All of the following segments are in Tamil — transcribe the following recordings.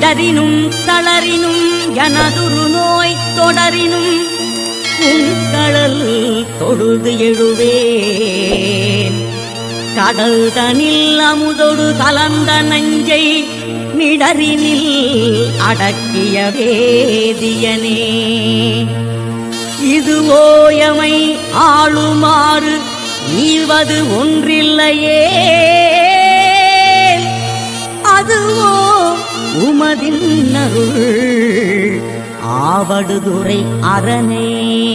இடரினும் தளரினும் எனதுரு நோய் தொடரினும் உன் கடல் தொழுது எழுவேன் கடல் தனில் அமுதொடு கலந்த நஞ்சை நிடரினில் அடக்கிய வேதியனே இது ஓயமை ஆளுமாறு ஈவது ஒன்றில்லையே அதுவோ உமதின் அருள் ஆவடுதுறை அரணே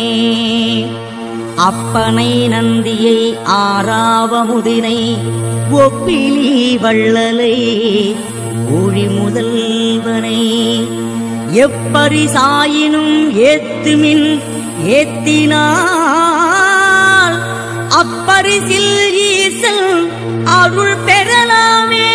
அப்பனை நந்தியை ஆறாவமுதினை ஒப்பிலி வள்ளலை ஊழி முதல்வனை எப்பரிசாயினும் ஏத்துமின் ஏத்தினால் அப்பரிசில் ஈசல் அருள் பெறலாமே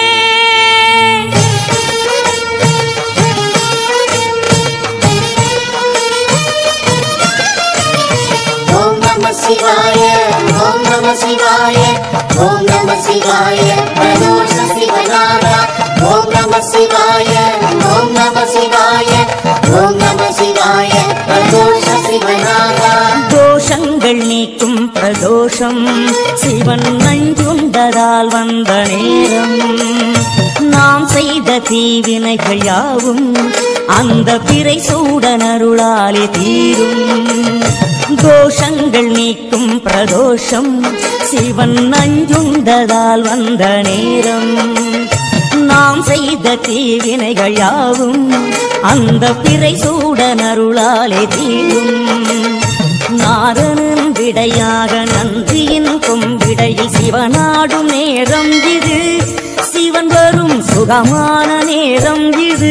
ஓம் நம சிவாய ஓம் நம சிவாய ஓம் நம சிவாய பிரதோஷ சிவநாதா ஓம் நம சிவாய ஓம் நம சிவாய ஓம் நம சிவாய பிரதோஷ சிவநாதா தோஷங்கள் நீக்கும் பிரதோஷம் சிவன் நஞ்சுண்டதால் வந்த நேரம் நாம் செய்த தீவினைகள் யாவும் அந்த பிறை சூடனருளாலே தீரும் தோஷங்கள் நீக்கும் பிரதோஷம் சிவன் நஞ்சுண்டதால் வந்த நேரம் நாம் செய்த தீவினைகள் யாவும் அந்த பிறை சூடனருளாலே தீரும் நாரணன் விடையாக நன்றியின் கொம்பிடையில் சிவனாடும் நேரம் இது சிவன் வரும் சுகமான நேரம் இது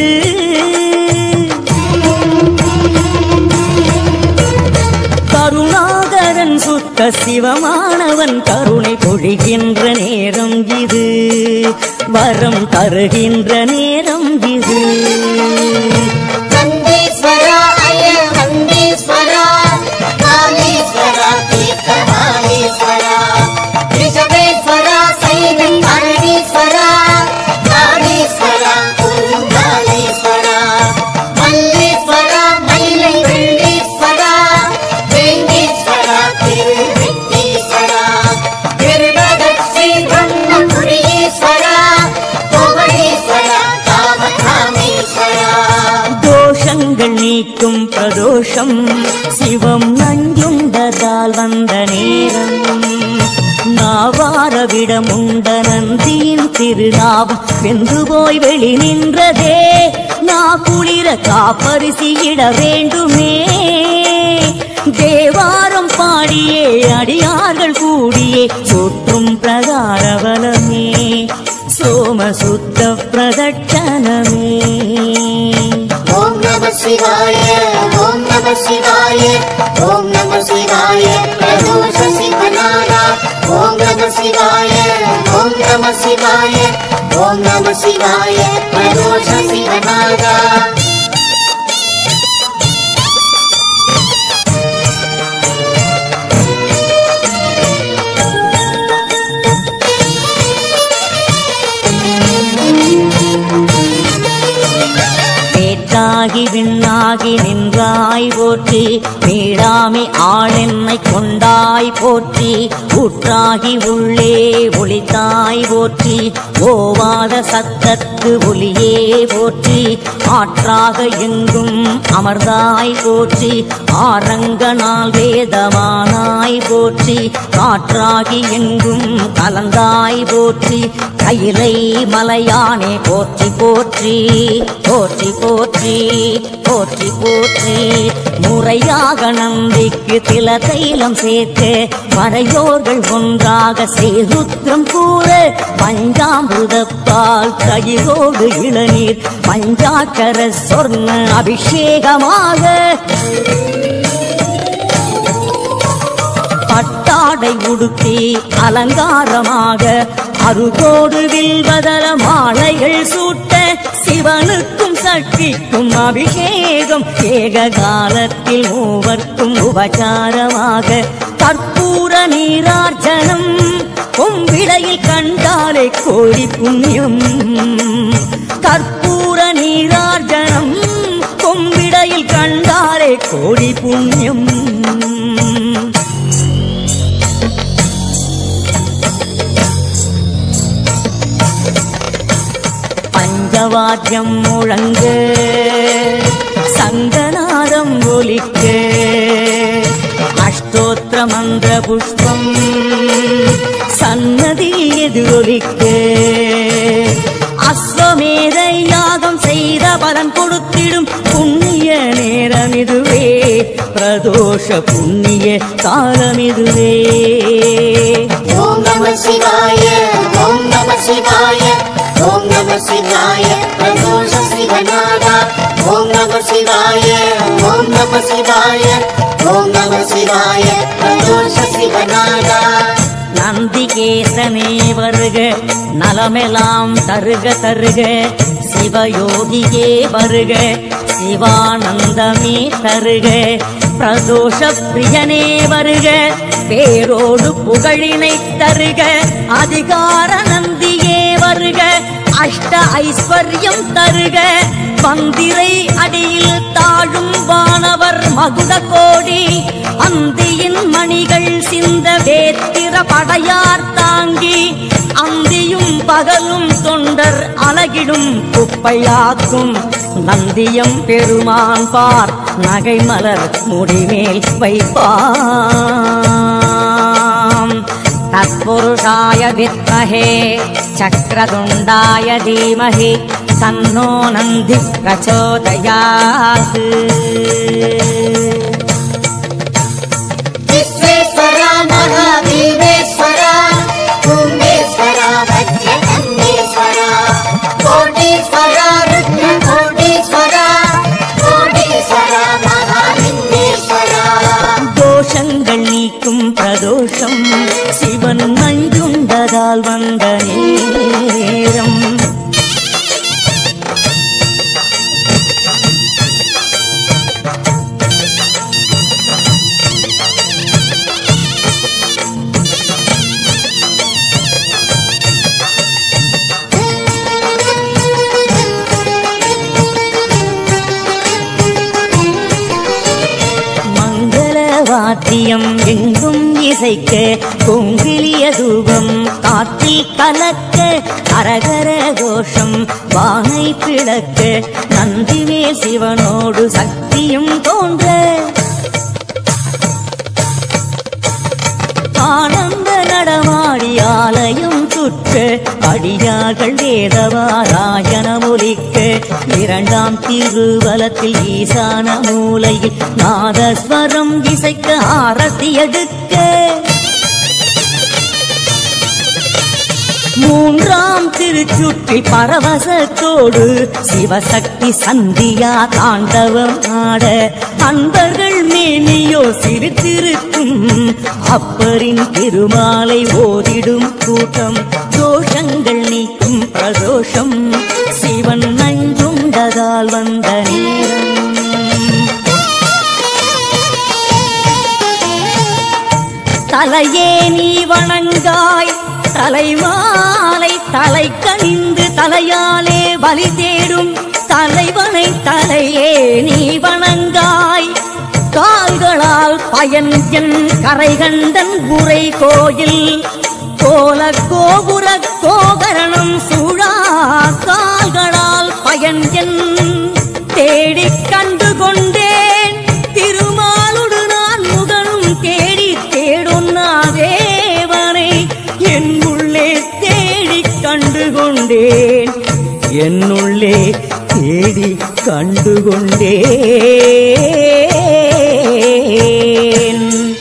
கருணாகரன் சுத்த சிவமானவன் கருணை பொழிகின்ற நேரம் இது வரம் தருகின்ற நேரம் இது வந்தீஸ்வரா அய வந்தீஸ்வரா காமேஸ்வரா தீர்த்தமானீஸ்வரா ரிஷபேஸ்வரா சைனம் அரணீஸ்வரா காணீஸ்வரா குருங்காலீஸ்வரா மல்லீஸ்வரா மயிலை வெள்ளீஸ்வரா வேங்கீஸ்வரா திருவெட்டீஸ்வரா திருநகர்ச்சி பிரம்மபுரீஸ்வரா கோவணீஸ்வரா காமகாமீஸ்வரா தோஷங்கள் நீக்கும் பிரதோஷம் சிவம் நஞ்சுண்டதால் வந்த நேரம் நாவாரவிடம் உண்ட நந்தியின் திருநாவம் வெந்து போய் வெளி நின்றதே நா குளிர காப்பரிசியிட வேண்டுமே தேவாரம் பாடியே அடியார்கள் கூடியே சுற்றும் பிரகாரவலமே சோமசுத்த பிரதட்சணமே ஓம் நம சிவாய ஓம் நம சிவாய ஓம் நம சிவாய பிரதோஷ சிவநாதா ஓம் நம சிவாய ஓம் நம சிவாய ஓம் நம சிவாய பிரதோஷ சிவநாதா வேற்றாகி விண்ணாகி நின்றாய் போற்றி வீழாமி ஆளென்னை கொண்டாய் போற்றி ஊற்றாகி உள்ளே ஒளித்தாய் போற்றி ஓவாத சத்தத்து ஒளியே போற்றி ஆற்றாக எங்கும் அமர்ந்தாய் போற்றி ஆரங்கனால் வேதமானாய் போற்றி காற்றாகி எங்கும் கலந்தாய் போற்றி கையிலை மலையானே போற்றி போற்றி போற்றி போற்றி போற்றி போற்றி முறையாக நம்பிக்கு தில தைலம் சேர்த்து மறையோர்கள் ஒன்றாக சேருத்திரம் கூற பஞ்சாமிருதப்பால் தயிரோடு இளநீர் பஞ்சாக்கர சொர்ண அபிஷேகமாக பட்டாடை உடுத்தி அலங்காரமாக அருகோடு வில்வதர மாலைகள் சூட்ட சிவனுக்கும் சக்திக்கும் அபிஷேகம் ஏக காலத்தில் மூவர்க்கும் உபச்சாரமாக கற்பூர நீரார்ஜனம் கொம்பிடையில் கண்டாலே கோடி புண்ணியம் கற்பூர நீரார்ஜனம் கொம்பிடையில் கண்டாரே கோடி புண்ணியம் பஞ்சவாத்தியம் முழங்க சங்கநாதம் ஒலிக்க அஷ்டோத்திர மந்திர புஷ்பம் சன்னதியில் எதிரொலிக்க அஸ்வமேத யாகம் செய்த பலன் கொடுத்திடும் புண்ணிய நேரம் இதுவே பிரதோஷ புண்ணிய காலம் இதுவே ஓம் நம சிவாய ஓம் நம சிவாய ஓம் நம சிவாய பிரதோஷ சிவநாதா ஓம் நம சிவாய ஓம் நம சிவாய ஓம் நம சிவாய பிரதோஷ சிவநாதா நந்திகேசனே வருக நலமெல்லாம் தருக தருக சிவயோகியே வருக சிவானந்தமே தருக பிரதோஷ பிரியனே வருக பேரோடு புகழினை தருக அதிகார நந்தியே வருக அஷ்ட ஐஸ்வர்யம் தருக பந்திரை அடியில் தாழும் வானவர் மகுட கோடி அந்தியின் மணிகள் சிந்த வேத்திர படையார் தாங்கி அந்தியும் பகலும் தொண்டர் அலகிடும் குப்பையாக்கும் நந்தியம் பெருமான் பார் நகைமலர் முடிமேல் வைப்பாம் தத்புருஷாய வித்மஹே சக்கரதுண்டாய தீமஹி தன்னோ நந்தி பிரச்சோதயாத் विश्वेश्वरा महादेवेश्वरा कुम्भेश्वरा वज्रकन्देश्वरा कोटीश्वरा रुद्रकोटीश्वरा कोटीश्वरा महालिङ्गेश्वरा தோஷங்கள் நீக்கும் பிரதோஷம் சிவன் நஞ்சுண்டதால் வந்த நேரம் மங்கள வாத்தியம் எங்கும் இசைக்க பொங்கிலிய தூபம் காற்றில் கலக்க அரகர கோஷம் வானை பிளக்க நந்திமே சிவனோடு சக்தியும் தோன்ற ஆனந்த நடமாடி ஆலயம் சுற்ற அடியார்கள் வேதவாராயண ஒலிக்க இரண்டாம் திருவலத்தில் ஈசான மூலையில் நாதஸ்வரம் இசைக்க ஆரத்தி எடுக்க மூன்றாம் திருச்சுற்றில் பரவசத்தோடு சிவசக்தி சந்தியா தாண்டவம் ஆட அன்பர்கள் மேனியோ சிரித்திருக்கும் அப்பரின் திருமாலை ஓதிடும் கூட்டம் தோஷங்கள் நீக்கும் பிரதோஷம் சிவன் நஞ்சுண்டதால் வந்த நேரம் தலையே நீ வணங்காய் தலைமாலை தலை கணிந்து தலையாலே பலி தேடும் தலைவனை தலையே நீ வணங்காய் கால்களால் பயன் என் கரை கண்டன் உரை கோயில் கோல கோபுர கோகரணம் சூழா கால்களால் பயன் என் தேடிக் கண்டு கொண்டேன் திருமாலுடு நான் முகனும் தேடி தேடுன்னா தேவனை என் உள்ளே தேடிக் கண்டு கொண்டேன் என்னுள்ளே தேடி கண்டு கொண்டேன்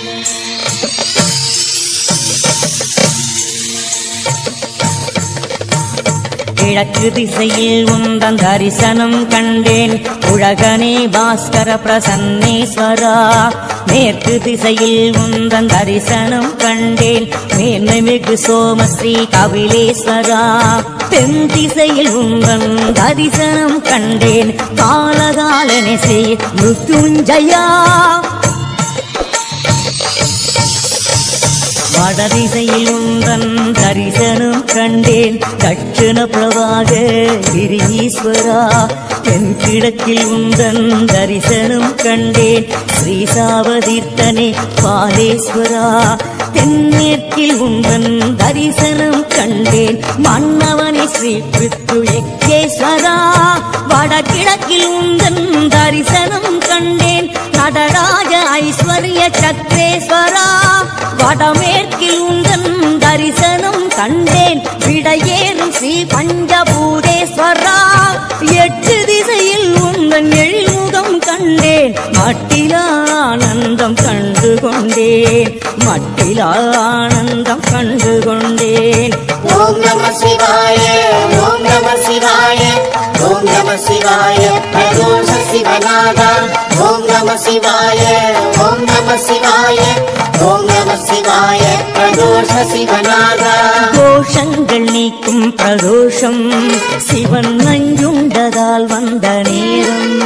கிழக்கு திசையில் உந்தன் தரிசனம் கண்டேன் உலகனே பாஸ்கர பிரசன்னேஸ்வரா மேற்கு திசையில் உந்தன் தரிசனம் கண்டேன் மேன்மை மிகு சோமஸ்ரீ கபிலேஸ்வரா தென் திசையில் உந்தன் தரிசனம் கண்டேன் காலகாலனே ஸ்ரீ மிருத்யுஞ்சயா வடதிசையில் உந்தன் தரிசனம் கண்டேன் தட்சிண பிரபாக கிரீஸ்வரா தென் கிழக்கில் உந்தன் தரிசனம் கண்டேன் ஸ்ரீசாவதீர்த்தனே பாலேஸ்வரா தென்மேற்கில் உந்தன் தரிசனம் கண்டேன் மன்னவனே ஸ்ரீ பிருத்து யக்கேஸ்வரா வடகிழக்கில் உந்தன் தரிசனம் கண்டேன் நடராஜ ஐஸ்வர்ய சக்ரேஸ்வரா வடமேற்கில் உந்தன் தரிசனம் கண்டேன் விடையேறும் ஸ்ரீ பஞ்சபூதேஸ்வரா எட்டு திசையில் உந்தன் எழில்முகம் கண்டேன் மட்டிலானந்தம் கண்டு கொண்டேன் மட்டிலானந்தம் கண்டு கொண்டேன் ஓம் நம சிவாய ஓம் நம சிவாய ஓம் நம சிவாய பிரதோஷ சிவநாதா ஓம் நம சிவாய ஓம் நம சிவாய ஓம் நம சிவாய பிரதோஷ சிவநாதா தோஷங்கள் நீக்கும் பிரதோஷம் சிவன் நஞ்சுண்டதால் வந்த நேரம்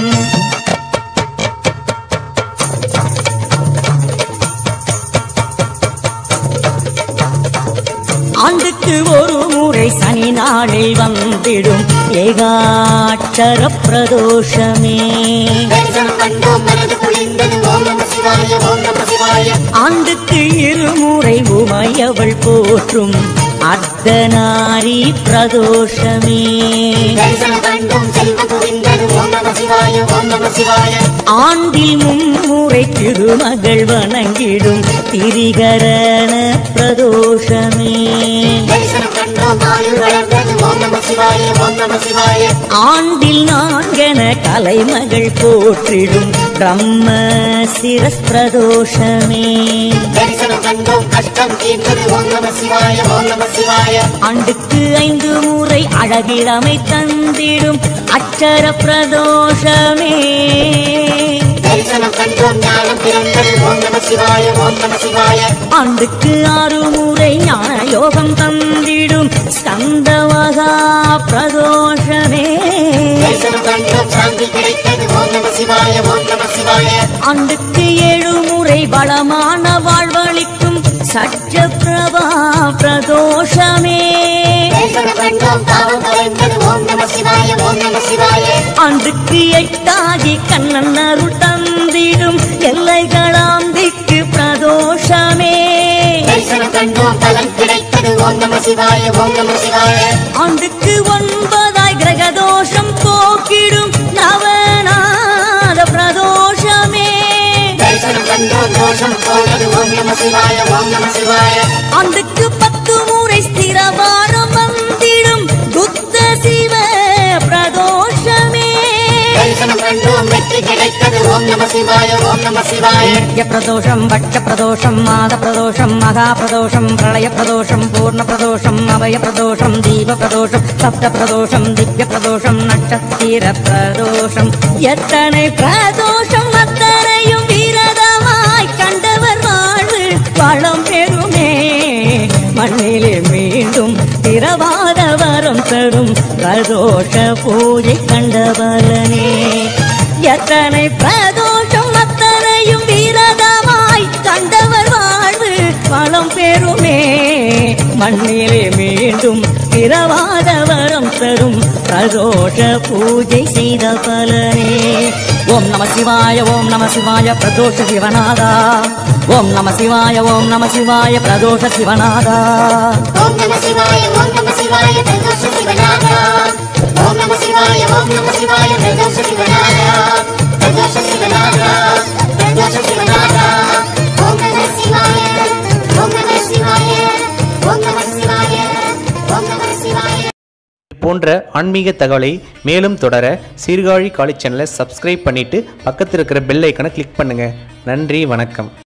ஆண்டுக்கு ஒரு முறை சனி நாளில் வந்திடும் ஏகாட்சர பிரதோஷமே தரிசனம் கண்டோம் மனது குளிர்ந்தது ஓம் நம சிவாய ஓம் நம சிவாய ஆண்டுக்கு இருமுறை உமையவள் போற்றும் அர்த்தநாரி பிரதோஷமே தரிசனம் கண்டோம் செல்வம் குவிந்தது ஓம் நம சிவாய ஓம் நம சிவாய ஆண்டில் மும்முறை திருமகள் வணங்கிடும் திரிகரண பிரதோஷமே தரிசனம் கண்டோம் ஆயுள் வளர்ந்தது ஓம் நம சிவாய ஓம் நம சிவாய ஆண்டில் நான்கென கலைமகள் போற்றிடும் பிரம்ம சிரஸ் பிரதோஷமே தரிசனம் கண்டோம் கஷ்டம் தீர்ந்தது ஓம் நம சிவாய ஓம் நம சிவாய ஆண்டுக்கு ஐந்து முறை அழகிழமை தந்திடும் அச்சர பிரதோஷமே தரிசனம் கண்டோம் ஞானம் பிறந்தது ஓம் நம சிவாய ஓம் நம சிவாய ஆண்டுக்கு ஆறு முறை ஞான யோகம் தந்திடும் ஸ்கந்த மகா பிரதோஷமே தரிசனம் கண்டோம் சாந்தி கிடைத்தது ஓம் நம சிவாய ஓம் நம சிவாய ஆண்டுக்கு ஏழு முறை வளமான வாழ்வளிக்கும் சற்ற பிரபா பிரதோஷமே தரிசனம் கண்டோம் பாவம் தொலைந்தது ஓம் நம சிவாய ஓம் நம சிவாய ஆண்டுக்கு எட்டாகி கண்ணன் அருள் தந்திடும் எல்லைகளாம் திக்கு பிரதோஷமே தரிசனம் கண்டோம் பலன் கிடைத்தது ஓம் நம சிவாய ஓம் நம சிவாய ஆண்டுக்கு ஒன்பதாய் கிரகதோஷம் போக்கிடும் நவநாத பிரதோஷமே தரிசனம் கண்டோம் தோஷம் போனது ஓம் நம சிவாய ஓம் நம சிவாய ஆண்டுக்கு பத்து முறை ஸ்திரவாரம் வந்திடும் துத்த சிவ பிரதோஷமே தரிசனம் கண்டோம் வெற்றி கிடைத்தது ஓம் நம சிவாய ஓம் நம சிவாய நித்ய பிரதோஷம் பட்ச பிரதோஷம் மாத பிரதோஷம் மகா பிரதோஷம் பிரளய பிரதோஷம் பூர்ண பிரதோஷம் அபய பிரதோஷம் தீப பிரதோஷம் சப்த பிரதோஷம் திவ்ய பிரதோஷம் நட்சத்திர பிரதோஷம் எத்தனை பிரதோஷம் அத்தனையும் விரதமாய் கண்டவர் வாழ்வு வளம் பெறுமே மண்ணிலே மீண்டும் திரவாத வரம் தரும் பிரதோஷ பூஜை கண்டபலனே எத்தனை பிரதோஷம் அத்தனையும் விரதமாய் கண்டவர் வாழ்வு வளம் பெறுமே மண்ணிலே மீண்டும் பிறவாத வரம் தரும் பிரதோஷ பூஜை செய்த பலனே ஓம் நம சிவாய ஓம் நம சிவாய பிரதோஷ சிவநாதா ஓம் நம சிவாய ஓம் நம சிவாய பிரதோஷ சிவநாதா ஓம் நம சிவாய ஓம் நம சிவாய பிரதோஷ சிவநாதா ஓம் நம சிவாய ஓம் நம சிவாய பிரதோஷ சிவநாதா பிரதோஷ சிவநாதா பிரதோஷ சிவநாதா ஓம் நம சிவாய ஓம் நம சிவாய ஓம் நம சிவாய ஓம் நம சிவாய போன்ற ஆன்மீக தகவலை மேலும் தொடர சீர்காழி காலேஜ் சேனலை சப்ஸ்கிரைப் பண்ணிட்டு பக்கத்தில் இருக்கிற பெல் ஐக்கனை கிளிக் பண்ணுங்க நன்றி வணக்கம்